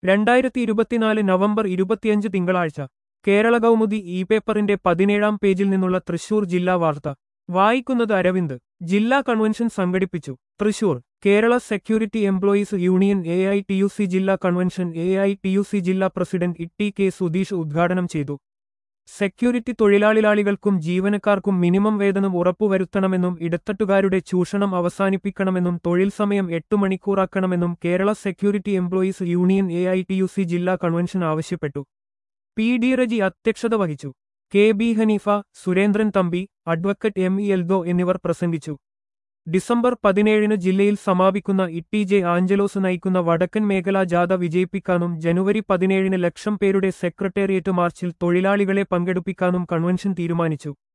രണ്ടായിരത്തി ഇരുപത്തിനാല് നവംബർ ഇരുപത്തിയഞ്ച് തിങ്കളാഴ്ച കേരള കൗമുദി ഇ പേപ്പറിന്റെ പതിനേഴാം പേജിൽ നിന്നുള്ള തൃശൂർ ജില്ലാ വാർത്ത വായിക്കുന്നത് അരവിന്ദ് ജില്ലാ കൺവെൻഷൻ സംഘടിപ്പിച്ചു Thrissur Kerala security employees union A I T U C ജില്ലാ convention A I T U C ജില്ലാ പ്രസിഡന്റ് ഇട്ടി കെ സുധീഷ് ഉദ്ഘാടനം ചെയ്തു സെക്യൂരിറ്റി തൊഴിലാളികൾക്കും ജീവനക്കാർക്കും മിനിമം വേതനം ഉറപ്പുവരുത്തണമെന്നും ഇടത്തട്ടുകാരുടെ ചൂഷണം അവസാനിപ്പിക്കണമെന്നും തൊഴിൽ സമയം എട്ടു മണിക്കൂറാക്കണമെന്നും Kerala security employees union A I T U C ജില്ലാ കൺവെൻഷൻ ആവശ്യപ്പെട്ടു പി ഡി റജി അധ്യക്ഷത വഹിച്ചു K B Haneefa Surendran Thampi advocate M E Eldho എന്നിവർ പ്രസംഗിച്ചു ഡിസംബർ പതിനേഴിന് ജില്ലയിൽ സമാപിക്കുന്ന ഇട്ടി ജെ ആഞ്ചലോസ് നയിക്കുന്ന വടക്കൻ മേഖലാ ജാഥ വിജയിപ്പിക്കാനും ജനുവരി പതിനേഴിന് ലക്ഷം പേരുടെ സെക്രട്ടേറിയറ്റ് മാർച്ചിൽ തൊഴിലാളികളെ പങ്കെടുപ്പിക്കാനും കൺവെൻഷൻ തീരുമാനിച്ചു